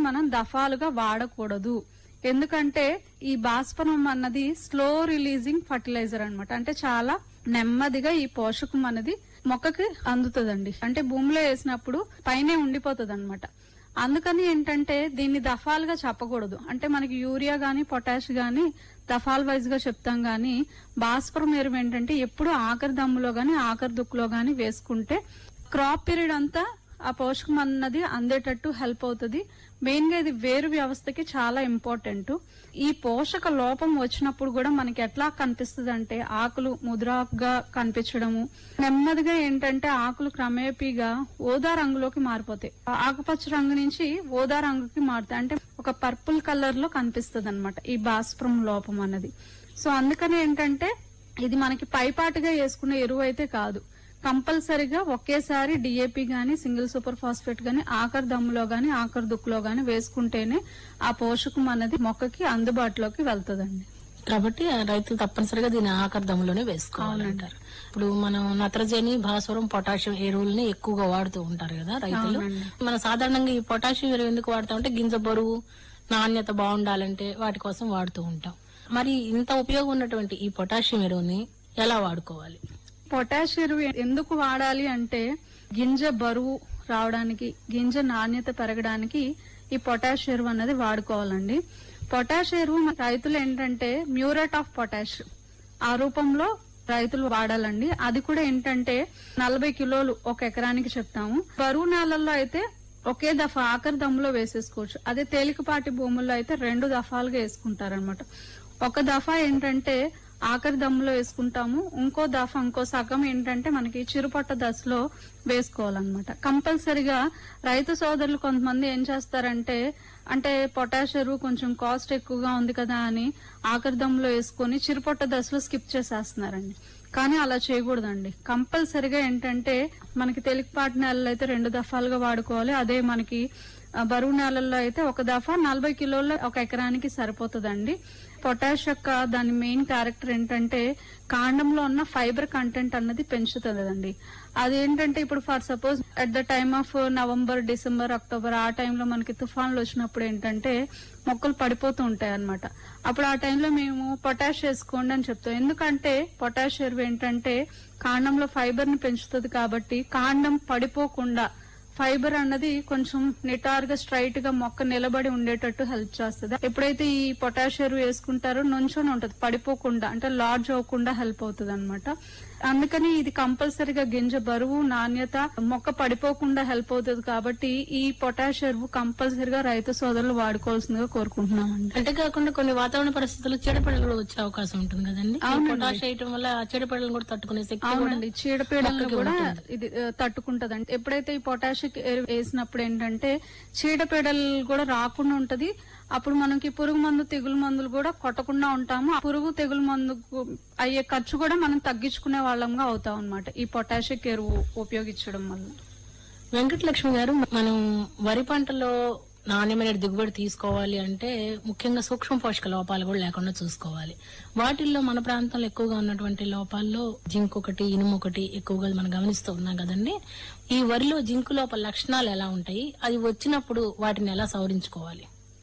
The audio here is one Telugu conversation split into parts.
మనం దఫాలుగా వాడకూడదు ఎందుకంటే ఈ బాష్పనం అన్నది స్లో రిలీజింగ్ ఫర్టిలైజర్ అన్నమాట అంటే చాలా నెమ్మదిగా ఈ పోషకం అనేది మొక్కకి అందుతుందండి అంటే భూమిలో వేసినప్పుడు పైనే ఉండిపోతుంది అనమాట అందుకని ఏంటంటే దీన్ని దఫాలుగా చెప్పకూడదు అంటే మనకి యూరియా గాని పొటాష్ గాని దఫాల్ వైజ్ గా చెప్తాం గాని భాస్వరం ఎరువు ఏంటంటే ఎప్పుడు ఆఖరి దమ్ములో గాని ఆఖరి దుక్కులో గాని వేసుకుంటే క్రాప్ పీరియడ్ అంతా ఆ పోషకం అన్నది అందేటట్టు హెల్ప్ అవుతుంది మెయిన్ గా ఇది వేరు వ్యవస్థకి చాలా ఇంపార్టెంట్ ఈ పోషక లోపం వచ్చినప్పుడు కూడా మనకి ఎట్లా కనిపిస్తుంది అంటే ఆకులు ముద్రాకుగా కనిపించడము నెమ్మదిగా ఏంటంటే ఆకులు క్రమేపీగా ఓదా రంగులోకి మారిపోతాయి ఆ ఆకుపచ్చ రంగు నుంచి ఓదా రంగుకి మారుతాయి అంటే ఒక పర్పుల్ కలర్ లో కనిపిస్తుంది అనమాట ఈ బాస్ప్రం లోపం అన్నది సో అందుకని ఏంటంటే ఇది మనకి పైపాటుగా వేసుకునే ఎరువు అయితే కాదు కంపల్సరిగా ఒకేసారి డిఏపి గాని సింగిల్ సూపర్ ఫాస్ఫేట్ గాని ఆఖరి దమ్ములో గాని ఆఖరి దుక్కులో గాని వేసుకుంటేనే ఆ పోషకం అన్నది మొక్కకి అందుబాటులోకి వెళ్తుందండి కాబట్టి ఆ రైతులు తప్పనిసరిగా దీన్ని ఆకర్దంలోనే వేసుకోవాలంటారు ఇప్పుడు మనం నత్రజని భాస్వరం పొటాషియం ఎరువుల్ని ఎక్కువగా వాడుతూ ఉంటారు కదా రైతులు మనం సాధారణంగా ఈ పొటాషియం ఎరువు ఎందుకు వాడతామంటే గింజ బరువు నాణ్యత బాగుండాలంటే వాటి కోసం వాడుతూ ఉంటాం మరి ఇంత ఉపయోగం ఉన్నటువంటి ఈ పొటాషియం ఎరువుని ఎలా వాడుకోవాలి పొటాష్ ఎరువు ఎందుకు వాడాలి అంటే గింజ బరువు రావడానికి గింజ నాణ్యత పెరగడానికి ఈ పొటాష్ ఎరువు అన్నది వాడుకోవాలండి పొటాష్ ఎరువు మన రైతులు ఏంటంటే మ్యూరేట్ ఆఫ్ పొటాష్ ఆ రూపంలో రైతులు వాడాలండి అది కూడా ఏంటంటే నలభై కిలోలు ఒక ఎకరానికి చెప్తాము బరువు నేలల్లో అయితే ఒకే దఫా ఆఖరి దమ్ములో వేసేసుకోవచ్చు అదే తేలికపాటి భూముల్లో అయితే రెండు దఫాలుగా వేసుకుంటారనమాట ఒక దఫా ఏంటంటే ఆఖరి దమ్ములో వేసుకుంటాము ఇంకో దఫా ఇంకో సగం ఏంటంటే మనకి చిరుపట్ట దశలో వేసుకోవాలన్నమాట కంపల్సరిగా రైతు సోదరులు కొంతమంది ఏం చేస్తారంటే అంటే పొటాష్ ఎరువు కొంచెం కాస్ట్ ఎక్కువగా ఉంది కదా అని ఆఖరి దమ్ములో వేసుకొని చిరుపట్ట దశలో స్కిప్ చేసేస్తున్నారండి కానీ అలా చేయకూడదండి కంపల్సరిగా ఏంటంటే మనకి తేలికపాటి నేలలు అయితే రెండు దఫాలుగా వాడుకోవాలి అదే మనకి ఆ, బరువు నేలల్లో అయితే ఒక దఫా నలభై కిలోల ఒక ఎకరానికి సరిపోతుందండి పొటాష్ యొక్క దాని మెయిన్ క్యారెక్టర్ ఏంటంటే కాండంలో ఉన్న ఫైబర్ కంటెంట్ అన్నది పెంచుతుందండి అదేంటంటే ఇప్పుడు for suppose at the time of November December October ఆ టైంలో మనకి తుఫాన్లు వచ్చినప్పుడు ఏంటంటే మొక్కలు పడిపోతూ ఉంటాయి అన్నమాట అప్పుడు ఆ టైంలో మేము పొటాష్ వేసుకోండి అని చెప్తాం ఎందుకంటే పొటాష్ ఎరువు ఏంటంటే కాండంలో ఫైబర్ ని పెంచుతుంది కాబట్టి కాండం పడిపోకుండా ఫైబర్ అన్నది కొంచెం నిటారుగా స్ట్రైట్ గా మొక్క నిలబడి ఉండేటట్టు హెల్ప్ చేస్తుంది ఎప్పుడైతే ఈ పొటాష్ ఎరువు వేసుకుంటారో నుంచొని ఉంటది పడిపోకుండా అంటే లార్జ్ అవ్వకుండా హెల్ప్ అవుతుంది అనమాట అందుకని ఇది కంపల్సరిగా గింజ బరువు నాణ్యత మొక్క పడిపోకుండా హెల్ప్ అవుతుంది కాబట్టి ఈ పొటాష్ ఎరువు కంపల్సరిగా రైతు సోదరులు వాడుకోవాల్సిందిగా కోరుకుంటున్నామండి అంతేకాకుండా కొన్ని వాతావరణ పరిస్థితుల్లో చీడపీడలు కూడా వచ్చే అవకాశం ఉంటుంది కదండి ఈ పొటాష్ వేయటం వల్ల ఆ చీడపీడలను కూడా తట్టుకునే శక్తి కూడా అవునండి చీడపీడలను కూడా ఇది తట్టుకుంటది అంటే ఎప్పుడైతే ఈ పొటాషిక్ ఎరువు వేసినప్పుడు ఏంటంటే చీడపీడలు కూడా రాకుండా ఉంటది అప్పుడు మనకి పురుగు మందు తెగులు మందులు కూడా కొట్టకుండా ఉంటాము ఆ పురుగు తెగులు మందుకు అయ్యే ఖర్చు కూడా మనం తగ్గించుకునే వాళ్ళంగా అవుతాం అన్నమాట ఈ పొటాషిక్ ఎరువు ఉపయోగించడం వల్ల వెంకటలక్ష్మి గారు మనం వరి పంటలో నాణ్యమైన దిగుబడి తీసుకోవాలి అంటే ముఖ్యంగా సూక్ష్మ పోషక లోపాలు కూడా లేకుండా చూసుకోవాలి వాటిల్లో మన ప్రాంతంలో ఎక్కువగా ఉన్నటువంటి లోపాల్లో జింక్ ఒకటి ఇనుము ఒకటి ఎక్కువగా మనం గమనిస్తూ ఉన్నాం కదండి ఈ వరిలో జింక్ లోపల లక్షణాలు ఎలా ఉంటాయి అది వచ్చినప్పుడు వాటిని ఎలా సవరించుకోవాలి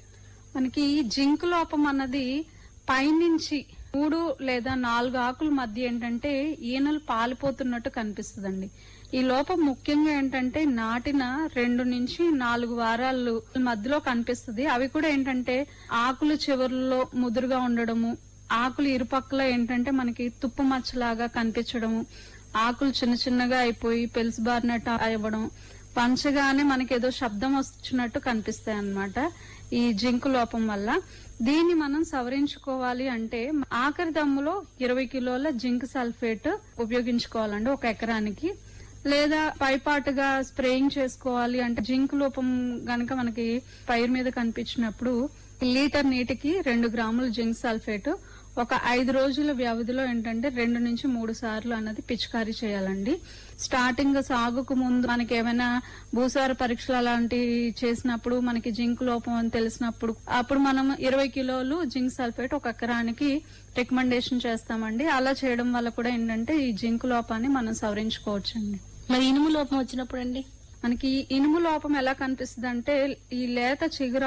మనకి జింక్ లోపం అన్నది పైనుంచి మూడు లేదా నాలుగు ఆకుల మధ్య ఏంటంటే ఈనలు పాలిపోతున్నట్టు కనిపిస్తుందండి ఈ లోపం ముఖ్యంగా ఏంటంటే నాటిన రెండు నుంచి నాలుగు వారాలు మధ్యలో కనిపిస్తుంది అవి కూడా ఏంటంటే ఆకులు చివర్లో ముదురుగా ఉండడము ఆకులు ఇరుపక్కల ఏంటంటే మనకి తుప్పు మచ్చలాగా కనిపించడము ఆకులు చిన్న చిన్నగా అయిపోయి పెలుసుబారినట్టు అవ్వడం పంచగానే మనకి ఏదో శబ్దం వచ్చినట్టు కనిపిస్తాయి అన్నమాట ఈ జింక్ లోపం వల్ల దీన్ని మనం సవరించుకోవాలి అంటే ఆఖరి దమ్ములో ఇరవై కిలోల జింక్ సల్ఫేట్ ఉపయోగించుకోవాలండి ఒక ఎకరానికి లేదా పైపాటుగా స్ప్రేయింగ్ చేసుకోవాలి అంటే జింక్ లోపం గనక మనకి పైరు మీద కనిపించినప్పుడు లీటర్ నీటికి రెండు గ్రాముల జింక్ సల్ఫేట్ ఒక ఐదు రోజుల వ్యవధిలో ఏంటంటే రెండు నుంచి మూడు సార్లు అన్నది పిచికారీ చేయాలండి స్టార్టింగ్ సాగుకు ముందు మనకి ఏమైనా భూసార పరీక్షలు అలాంటివి చేసినప్పుడు మనకి జింక్ లోపం అని తెలిసినప్పుడు అప్పుడు మనం ఇరవై కిలోలు జింక్ సల్ఫేట్ ఒక ఎకరానికి రికమెండేషన్ చేస్తామండి అలా చేయడం వల్ల కూడా ఏంటంటే ఈ జింక్ లోపాన్ని మనం సవరించుకోవచ్చండి మరి ఇనుము లోపం వచ్చినప్పుడు అండి మనకి ఈ ఇనుము లోపం ఎలా కనిపిస్తుంది అంటే ఈ లేత చిగురు